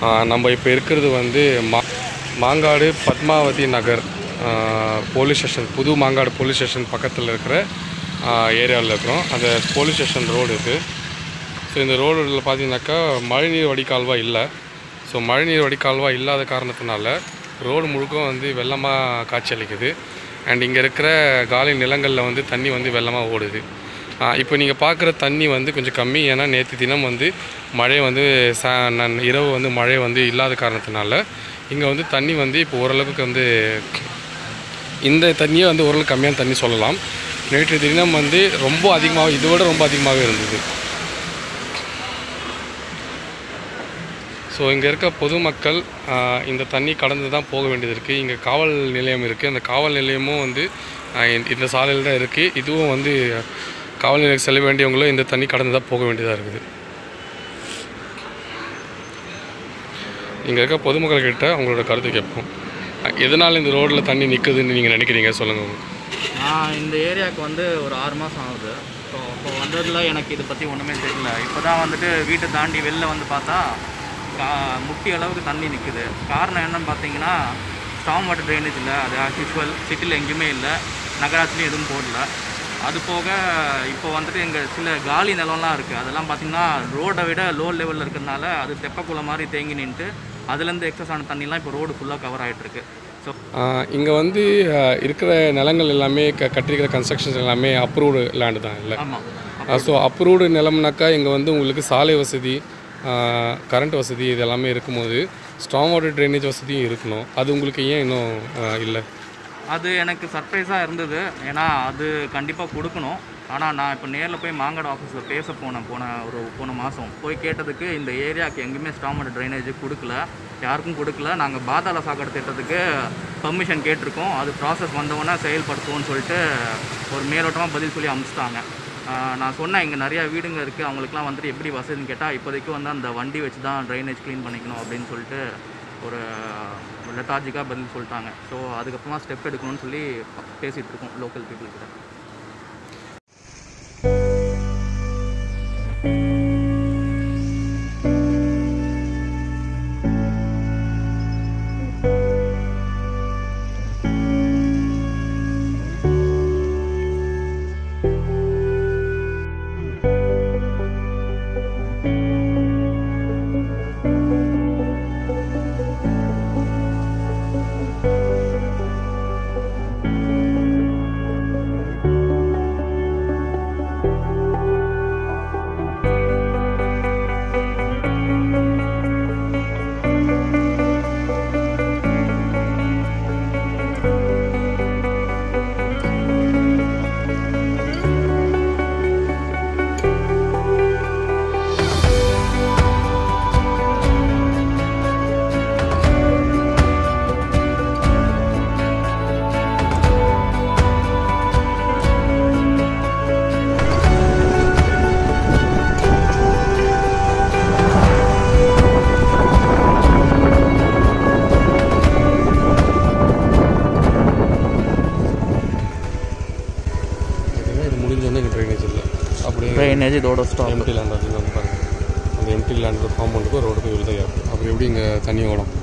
ஆ, நம்ம இப்போ இருக்கிறது வந்து மா மாங்காடு பத்மாவதி நகர் போலீஸ் ஸ்டேஷன் புது மாங்காடு போலீஸ் ஸ்டேஷன் பக்கத்தில் இருக்கிற ஏரியாவில் இருக்கிறோம் அந்த போலீஸ் ஸ்டேஷன் ரோடு இது ஸோ இந்த ரோடில் பார்த்தீங்கன்னாக்கா மழைநீர் வடிகால்வாய் இல்லை ஸோ மழைநீர் வடிகால்வாய் இல்லாத காரணத்தினால ரோடு முழுக்க வந்து வெள்ளமாக காட்சியளிக்குது அண்ட் இங்கே இருக்கிற காலி நிலங்களில் வந்து தண்ணி வந்து வெள்ளமாக ஓடுது இப்போ நீங்கள் பார்க்குற தண்ணி வந்து கொஞ்சம் கம்மி ஏன்னா நேற்று தினம் வந்து மழை வந்து சா நன் இரவு வந்து மழை வந்து இல்லாத காரணத்தினால இங்கே வந்து தண்ணி வந்து இப்போ ஓரளவுக்கு வந்து இந்த தண்ணியே வந்து ஓரளவுக்கு கம்மியான தண்ணி சொல்லலாம் நேற்று தினம் வந்து ரொம்ப அதிகமாக இதை விட ரொம்ப அதிகமாகவே இருந்தது ஸோ இங்கே இருக்க பொதுமக்கள் ஆஹ், இந்த தண்ணி கடந்து தான் போக வேண்டியது இருக்குது இங்கே காவல் நிலையம் இருக்குது அந்த காவல் நிலையமும் வந்து ஆஹ், இந்த- இந்த சாலையில் தான் இருக்குது இதுவும் வந்து காவல் நிலையம் செல்ல வேண்டியவங்களும் இந்த தண்ணி கடந்து தான் போக வேண்டியதாக இருக்குது இங்கே இருக்க பொதுமக்கள் கிட்ட அவங்களோட கருத்து கேட்போம் அஹ், எதனால் இந்த ரோட்டில் தண்ணி நிற்குதுன்னு நீங்கள் நினைக்கிறீங்க சொல்லுங்கள் நான் இந்த ஏரியாவுக்கு வந்து ஒரு ஆறு மாதம் ஆகுது ஸோ இப்போ வந்ததில் எனக்கு இதை பற்றி ஒன்றுமே தெரியல இப்போ தான் வந்துட்டு வீட்டை தாண்டி வெளில வந்து பார்த்தா கா முட்டி அளவுக்கு தண்ணி நிற்குது காரணம் என்னன்னு பார்த்தீங்கன்னா ஸ்டாம் வாட்டர் ட்ரைனேஜ் இல்லை அது ஆஸ் யூஸ்வல் சிட்டியில் எங்கேயுமே இல்லை நகராட்சிலையும் எதுவும் போடல அது போக இப்போ வந்துட்டு எங்கள் சில காலி நிலம்லாம் இருக்குது அதெல்லாம் பார்த்தீங்கன்னா ரோடை விட லோ லெவலில் இருக்கிறதுனால அது தெப்பக்குளம் மாதிரி தேங்கி நின்றுட்டு அதுலேருந்து எக்ஸஸ் ஆன தண்ணிலாம் இப்போ ரோடு ஃபுல்லாக கவர் ஆகிட்டு இருக்கு ஸோ இங்கே வந்து ஆஹ், இருக்கிற நிலங்கள் எல்லாமே க கட்டிருக்கிற கன்ஸ்ட்ரக்ஷன்ஸ் எல்லாமே அப்ரூவ்டு லேண்டு தான் இல்லை ஆமாம் ஸோ அப்ரூவ்டு நிலம்னாக்கா இங்கே வந்து உங்களுக்கு சாலை வசதி கரண்ட் வசதி இது எல்லாமே இருக்கும்போது ஸ்ட்ராங் வாட்டர் ட்ரைனேஜ் வசதியும் இருக்கணும் அது உங்களுக்கு ஏன் இன்னும் ஆஹ், இல்லை அது எனக்கு சர்ப்ரைஸாக இருந்தது ஏன்னா அது கண்டிப்பாக கொடுக்கணும் ஆனால் நான் இப்போ நேரில் போய் மாங்காடு ஆஃபீஸில் பேச போனேன் போன ஒரு போன மாதம் போய் கேட்டதுக்கு இந்த ஏரியாவுக்கு எங்கேயுமே ஸ்டாமர் ட்ரைனேஜ் கொடுக்கல யாருக்கும் கொடுக்கல நாங்கள் பாதாள சாக்கடை திட்டத்துக்கு பர்மிஷன் கேட்டிருக்கோம் அது ப்ராசஸ் வந்தவொடனே செயல்படுத்துவோம்னு சொல்லிட்டு ஒரு மேலோட்டமாக பதில் சொல்லி அமுச்சிட்டாங்க ஆஹ் நான் சொன்னேன் இங்கே நிறையா வீடுங்க இருக்குது அவங்களுக்குலாம் வந்துட்டு எப்படி வசதின்னு கேட்டால் இப்போதைக்கு வந்து அந்த வண்டி வச்சு தான் ட்ரைனேஜ் க்ளீன் பண்ணிக்கணும் அப்படின்னு சொல்லிட்டு ஒரு லெத்தாஜிக்காக பதில் சொல்லிட்டாங்க ஸோ அதுக்கப்புறமா ஸ்டெப் எடுக்கணும்னு சொல்லி பேசிகிட்டு இருக்கோம் லோக்கல் பீப்புள் கிட்ட பார்த்தீங்கன்னா இது முடிஞ்சோடனே இங்கே ட்ரைனேஜ் இல்லை அப்படியே ட்ரைனேஜ் இதோட ஸ்டாப் எம்டி லேண்ட் அது வந்து பாருங்கள் அந்த எம்டி லேண்ட் காம்பவுண்டுக்கும் ரோடுக்கும் இவ்வளோ தான் அப்புறம் எப்படி இங்கே தண்ணி ஓடும்